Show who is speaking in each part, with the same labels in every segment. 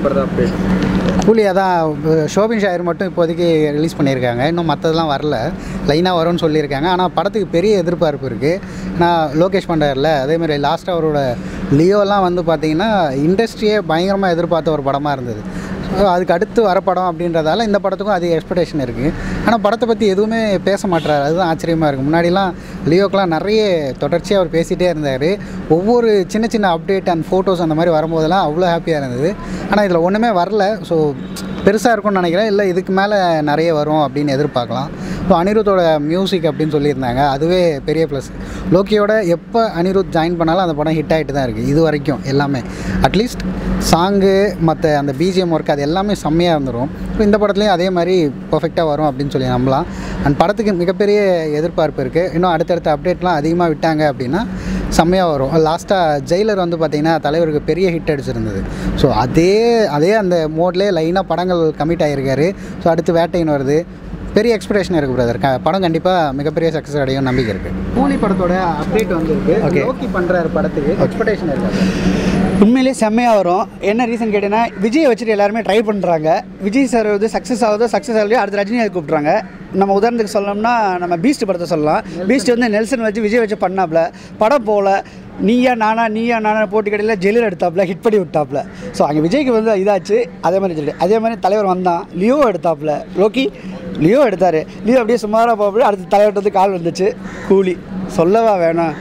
Speaker 1: படத்தை அப்டேட்
Speaker 2: கூலி அதான் அஹ், ஷோபின் ஷாயர் மட்டும் இப்போதைக்கு ரிலீஸ் பண்ணியிருக்காங்க இன்னும் மற்றதெல்லாம் வரல லைனாக வரும்னு சொல்லியிருக்காங்க ஆனால் படத்துக்கு பெரிய எதிர்பார்ப்பு இருக்குது நான் லோகேஷ் பண்டாரில் அதேமாதிரி லாஸ்ட்டாக அவரோட லியோலாம் வந்து பார்த்திங்கன்னா இண்டஸ்ட்ரியே பயங்கரமாக எதிர்பார்த்த ஒரு படமாக இருந்தது ஸோ அதுக்கு அடுத்து வர படம் அப்படின்றதால இந்த படத்துக்கும் அதிக எக்ஸ்பெக்டேஷன் இருக்குது ஆனால் படத்தை பற்றி எதுவுமே பேச மாட்டார் அதுதான் ஆச்சரியமாக இருக்குது முன்னாடிலாம் லியோக்கெலாம் நிறைய தொடர்ச்சியாக அவர் பேசிகிட்டே இருந்தார் ஒவ்வொரு சின்ன சின்ன அப்டேட் அண்ட் ஃபோட்டோஸ் அந்த மாதிரி வரும்போதெல்லாம் அவ்வளோ ஹாப்பியாக இருந்தது ஆனால் இதில் ஒன்றுமே வரல ஸோ பெருசாக இருக்கும்னு நினைக்கிறேன் இல்லை இதுக்கு மேலே நிறைய வரும் அப்படின்னு எதிர்பார்க்கலாம் ஸோ அனிருத்தோட மியூசிக் அப்படின்னு சொல்லியிருந்தாங்க அதுவே பெரிய ப்ளஸ் லோக்கியோட எப்போ அனிருத் ஜாயின் பண்ணாலும் அந்த படம் ஹிட் ஆகிட்டு தான் இருக்குது இது வரைக்கும் எல்லாமே அட்லீஸ்ட் சாங்கு மற்ற அந்த பிஜிஎம் ஒர்க் அது எல்லாமே செம்மையாக இருந்துடும் ஸோ இந்த படத்துலேயும் அதே மாதிரி பர்ஃபெக்டாக வரும் அப்படின்னு சொல்லி நம்பலாம் அண்ட் படத்துக்கு மிகப்பெரிய எதிர்பார்ப்பு இருக்குது இன்னும் அடுத்தடுத்த அப்டேட்லாம் அதிகமாக விட்டாங்க அப்படின்னா செம்மையாக வரும் லாஸ்ட்டாக ஜெயிலர் வந்து பார்த்திங்கன்னா தலைவருக்கு பெரிய ஹிட் அடிச்சிருந்தது ஸோ அதே அதே அந்த மோட்லேயே லைனாக படங்கள் கமிட் ஆகியிருக்காரு ஸோ அடுத்து வேட்டைன்னு வருது பெரிய எக்ஸ்பெக்டேஷன் இருக்குது பிரதர் க படம் கண்டிப்பாக மிகப்பெரிய சக்ஸஸ் அடையும் நம்பிக்கை இருக்குது கூலி படத்தோட அப்டேட் வந்திருக்கு
Speaker 3: Okay.
Speaker 2: லோக்கி பண்ணுறாரு படத்துக்கு எக்ஸ்பெக்டேஷன் இருக்குது
Speaker 3: உண்மையிலேயே செம்மையாக வரும் என்ன ரீசன் கேட்டீங்கன்னா விஜயை வச்சுட்டு எல்லாருமே ட்ரை பண்ணுறாங்க விஜய் சார் வந்து சக்ஸஸ் ஆகுதோ சக்ஸஸ் ஆகலையோ அடுத்து ரஜினியை கூப்பிட்றாங்க நம்ம உதாரணத்துக்கு சொல்லணும்னா நம்ம பீஸ்ட் படத்தை சொல்லலாம் பீஸ்ட் வந்து நெல்சன் வச்சு விஜய் வச்சு பண்ணாப்புல படம் போல நீயா நானா நீயா நானா போட்டி கடையில் ஜெயிலர் எடுத்தாப்புல ஹிட் பண்ணி விட்டாப்புல ஸோ அங்கே விஜய்க்கு வந்து இதாச்சு அதே மாதிரி சொல்லி அதே மாதிரி தலைவர் வந்தான் லியோ எடுத்தாப்புல லோக்கி லியோ எடுத்தார் லியோ அப்படியே சுமாராக போகப்பட அடுத்து தலைவர்கிட்ட வந்து கால் வந்துச்சு கூலி சொல்லவா வேணாம்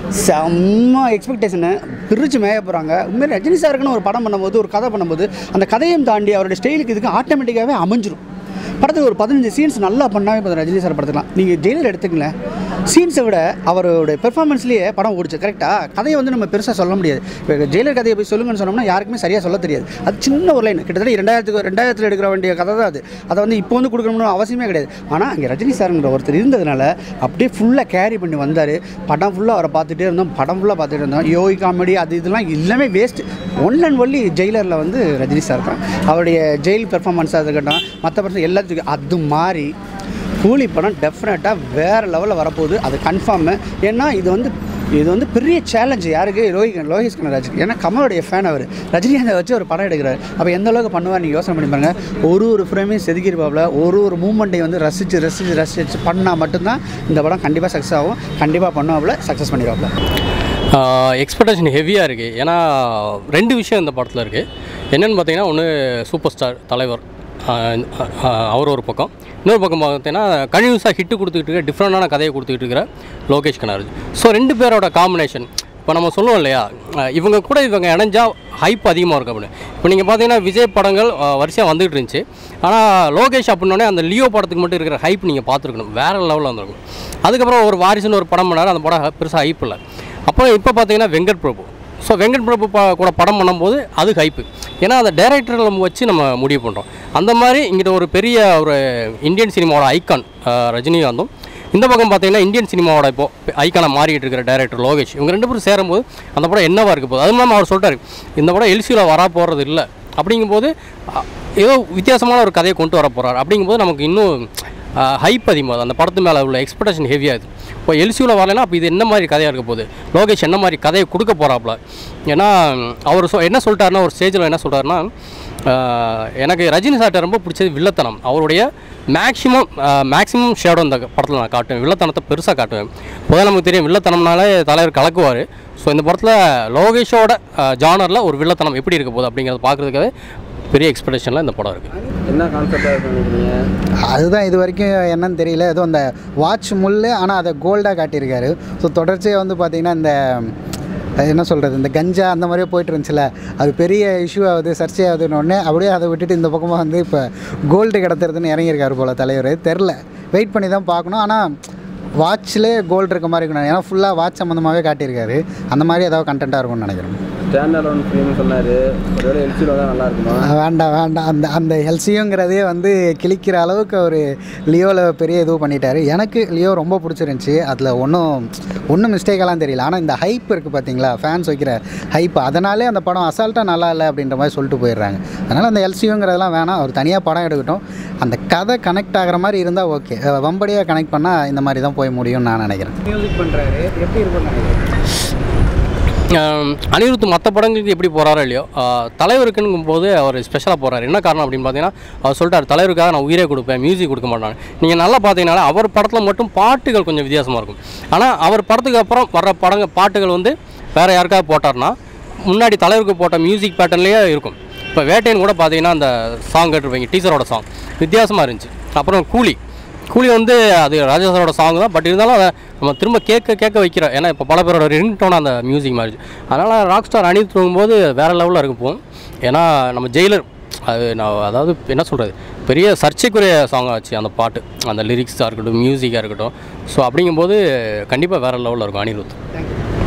Speaker 3: செம்ம எக்ஸ்பெக்டேஷனு பிரித்து மேய போகிறாங்க உண்மையிலே ரஜினி சாருக்குன்னு ஒரு படம் பண்ணும்போது ஒரு கதை பண்ணும்போது அந்த கதையும் தாண்டி அவருடைய ஸ்டைலுக்கு இதுக்கு ஆட்டோமேட்டிக்காகவே அமைஞ்சிரும் படத்துக்கு ஒரு பதினஞ்சு சீன்ஸ் நல்லா பண்ணாவே போதும் ரஜினி சார் படத்துக்கலாம் நீங்கள் ஜெயிலர் எடுத்துக்கங்களேன் சீன்ஸை விட அவருடைய பெர்ஃபார்மன்ஸ்லேயே படம் ஓடிச்சு கரெக்டாக கதையை வந்து நம்ம பெருசாக சொல்ல முடியாது இப்போ ஜெயிலர் கதையை போய் சொல்லுங்கன்னு சொன்னோம்னா யாருக்குமே சரியாக சொல்ல தெரியாது அது சின்ன ஒரு லைன் கிட்டத்தட்ட ரெண்டாயிரத்துக்கு ரெண்டாயிரத்தில் எடுக்கிற வேண்டிய கதை தான் அது அதை வந்து இப்போ வந்து கொடுக்கணும்னு அவசியமே கிடையாது ஆனால் அங்கே ரஜினி சாருங்கிற ஒருத்தர் இருந்ததுனால அப்படியே ஃபுல்லாக கேரி பண்ணி வந்தார் படம் ஃபுல்லாக அவரை பார்த்துட்டே இருந்தோம் படம் ஃபுல்லாக பார்த்துட்டு இருந்தோம் யோகி காமெடி அது இதெல்லாம் எல்லாமே வேஸ்ட் ஒன் அண்ட் ஒன்லி ஜெயிலரில் வந்து ரஜினி சார் தான் அவருடைய ஜெயில் பெர்ஃபார்மன்ஸாக இருக்கட்டும் மற்ற பர்சன் எல்லாத்துக்கும் அது மாதிரி கூலி படம் டெஃபினட்டாக வேறு லெவலில் வரப்போகுது அது கன்ஃபார்மு ஏன்னா இது வந்து இது வந்து பெரிய சேலஞ்சு யாருக்கு லோகி லோகேஷ் கனராஜுக்கு ஏன்னா கமலுடைய ஃபேன் அவர் ரஜினிகாந்தை வச்சு ஒரு படம் எடுக்கிறார் அப்போ எந்த அளவுக்கு பண்ணுவார் நீங்கள் யோசனை பண்ணி பாருங்க ஒரு ஒரு ஃப்ரேமையும் செதுக்கிருப்பாப்புல ஒரு ஒரு மூமெண்ட்டையும் வந்து ரசித்து ரசித்து ரசித்து பண்ணால் மட்டும்தான் இந்த படம் கண்டிப்பாக சக்ஸஸ் ஆகும் கண்டிப்பாக பண்ணுவாப்புல சக்ஸஸ் பண்ணிடுவாப்புல
Speaker 4: எக்ஸ்பெக்டேஷன் ஹெவியாக இருக்குது ஏன்னா ரெண்டு விஷயம் இந்த படத்தில் இருக்குது என்னென்னு பார்த்தீங்கன்னா ஒன்று சூப்பர் ஸ்டார் தலைவர் ஆஹ் ஆஹ் அவர் ஒரு பக்கம் இன்னொரு பக்கம் பார்த்தீங்கன்னா கன்யூஸாக ஹிட்டு கொடுத்துக்கிட்டு இருக்க டிஃப்ரெண்டான கதையை கொடுத்துக்கிட்டு இருக்கிற லோகேஷ் கனகராஜ் ஸோ ரெண்டு பேரோட காம்பினேஷன் இப்போ நம்ம சொல்லுவோம் இல்லையா ஆஹ் இவங்க கூட இவங்க இணைஞ்சா ஹைப் அதிகமாக இருக்கும் அப்படின்னு இப்போ நீங்கள் பார்த்தீங்கன்னா விஜய் படங்கள் வரிசையாக வந்துகிட்டு இருந்துச்சு ஆனால் லோகேஷ் அப்படின்னோடனே அந்த லியோ படத்துக்கு மட்டும் இருக்கிற ஹைப் நீங்கள் பார்த்துருக்கணும் வேறு லெவலில் வந்திருக்கும் அதுக்கப்புறம் ஒரு வாரிசுன்னு ஒரு படம் பண்ணார் அந்த படம் பெருசாக ஹைப் இல்லை அப்போ இப்போ பார்த்தீங்கன்னா வெங்கட் பிரபு ஸோ வெங்கட் பிரபு ப கூட படம் பண்ணும்போது அது ஹைப்பு ஏன்னா அந்த டைரக்டரில் நம்ம வச்சு நம்ம முடிவு பண்ணுறோம் அந்த மாதிரி இங்கிட்ட ஒரு பெரிய ஒரு இந்தியன் சினிமாவோட ஐக்கான் ரஜினிகாந்தும் இந்த பக்கம் பார்த்தீங்கன்னா இந்தியன் சினிமாவோட இப்போ ஐக்கானாக மாறிட்டு இருக்கிற டைரக்டர் லோகேஷ் இவங்க ரெண்டு பேரும் சேரும்போது அந்த படம் என்னவா இருக்க போகுது அது இல்லாமல் அவர் சொல்லிட்டாரு இந்த படம் எல்சியில் வரா போகிறது இல்லை அப்படிங்கும்போது அ, ஏதோ வித்தியாசமான ஒரு கதையை கொண்டு வர போகிறார் அப்படிங்கும்போது நமக்கு இன்னும் ஹைப் அதிகமாகுது அந்த படத்து மேலே உள்ள எக்ஸ்பெக்டேஷன் ஹெவியாகுது இப்போ எல்சியூவில் வரலைன்னா அப்போ இது என்ன மாதிரி கதையாக இருக்க போகுது லோகேஷ் என்ன மாதிரி கதையை கொடுக்க போகிறாப்புல ஏன்னா அவர் சொ என்ன சொல்லிட்டாருன்னா ஒரு ஸ்டேஜில் என்ன சொல்கிறாருன்னா எனக்கு ரஜினி சார்ட்ட ரொம்ப பிடிச்சது வில்லத்தனம் அவருடைய மேக்ஸிமம் மேக்ஸிமம் ஷேடோ இந்த படத்தில் நான் காட்டுவேன் வில்லத்தனத்தை பெருசாக காட்டுவேன் பொதுவாக நமக்கு தெரியும் வில்லத்தனம்னாலே தலைவர் கலக்குவார் ஸோ இந்த படத்தில் லோகேஷோட ஜானரில் ஒரு வில்லத்தனம் எப்படி இருக்க போகுது அப்படிங்கிறத பார்க்குறதுக்காகவே பெரிய எக்ஸ்பெக்டேஷனில் இந்த படம் இருக்குது
Speaker 1: என்ன கான்செப்டாக நினைக்கிறீங்க
Speaker 2: அதுதான் இது வரைக்கும் என்னன்னு தெரியல ஏதோ அந்த வாட்ச் முள்ளு ஆனால் அதை கோல்டாக காட்டியிருக்காரு ஸோ தொடர்ச்சியாக வந்து பார்த்திங்கன்னா இந்த அது என்ன சொல்கிறது இந்த கஞ்சா அந்த மாதிரியே போயிட்டு இருந்துச்சுல அது பெரிய இஷ்யூ ஆகுது சர்ச்சை ஆகுதுன்னு உடனே அப்படியே அதை விட்டுட்டு இந்த பக்கமாக வந்து இப்போ கோல்டு கிடத்துறதுன்னு இறங்கியிருக்காரு போல் தலைவர் தெரில வெயிட் பண்ணி தான் பார்க்கணும் ஆனால் வாட்ச்லேயே கோல்டு இருக்க மாதிரி இருக்கணும் ஏன்னா ஃபுல்லாக வாட்ச் சம்மந்தமாகவே காட்டியிருக்காரு அந்த மாதிரி ஏதாவது கண்டென்ட்டாக இருக்கும்னு நினைக்கிறேன்
Speaker 1: ஸ்டாண்ட் அலோன் ஃபிலிம் சொன்னார் ஒருவேளை எல்சியில் தான் நல்லா இருக்குமா
Speaker 2: வேண்டாம் வேண்டாம் அந்த அந்த ஹெல்சியோங்கிறதே வந்து கிழிக்கிற அளவுக்கு அவர் லியோவில் பெரிய இது பண்ணிட்டாரு எனக்கு லியோ ரொம்ப பிடிச்சிருந்துச்சி அதில் ஒன்றும் ஒன்றும் மிஸ்டேக்கெல்லாம் தெரியல ஆனால் இந்த ஹைப் இருக்குது பார்த்தீங்களா ஃபேன்ஸ் வைக்கிற ஹைப் அதனாலே அந்த படம் அசால்ட்டாக நல்லா இல்லை அப்படின்ற மாதிரி சொல்லிட்டு போயிடுறாங்க அதனால் அந்த எல்சியோங்கிறதெல்லாம் வேணாம் அவர் தனியாக படம் எடுக்கட்டும் அந்த கதை கனெக்ட் ஆகிற மாதிரி இருந்தால் ஓகே வம்படியாக கனெக்ட் பண்ணால் இந்த மாதிரி தான் போய் முடியும்னு நான் நினைக்கிறேன் மியூசிக் பண்ணுறாரு எப்படி இருக்கும்னு நினைக்கிறேன்
Speaker 4: ஆம், அனிருத் மற்ற படங்களுக்கு எப்படி போகிறாரோ இல்லையோ ஆ, தலைவருக்குங்கும் போது அவர் ஸ்பெஷலாக போகிறார் என்ன காரணம் அப்படின்னு பார்த்தீங்கன்னா அவர் சொல்லிட்டார் தலைவருக்காக நான் உயிரே கொடுப்பேன் மியூசிக் கொடுக்க மாட்டாங்க நீங்கள் நல்லா பார்த்தீங்கன்னா அவர் படத்தில் மட்டும் பாட்டுகள் கொஞ்சம் வித்தியாசமாக இருக்கும் ஆனால் அவர் படத்துக்கு அப்புறம் வர்ற படங்க பாட்டுகள் வந்து வேறு யாருக்காவது போட்டார்னா முன்னாடி தலைவருக்கு போட்ட மியூசிக் பேட்டர்ன்லேயே இருக்கும் இப்போ வேட்டையன் கூட பார்த்தீங்கன்னா அந்த சாங் கேட்டிருப்பீங்க டீச்சரோட சாங் வித்தியாசமாக இருந்துச்சு அப்புறம் கூலி கூலி வந்து அது ராஜா சாரோட சாங் தான் பட் இருந்தாலும் அதை நம்ம திரும்ப கேட்க கேட்க வைக்கிற ஏன்னா இப்போ பல பேரோட ரிங்டோன் அந்த மியூசிக் மாதிரி அதனால் ராக் ஸ்டார் அணி தூங்கும்போது வேறு லெவலில் இருக்கும் போகும் ஏன்னா நம்ம ஜெயிலர் அது நான் அதாவது என்ன சொல்கிறது பெரிய சர்ச்சைக்குரிய சாங்காக ஆச்சு அந்த பாட்டு அந்த லிரிக்ஸாக இருக்கட்டும் மியூசிக்காக இருக்கட்டும் ஸோ அப்படிங்கும்போது கண்டிப்பாக வேறு லெவலில் இருக்கும் அனிருத்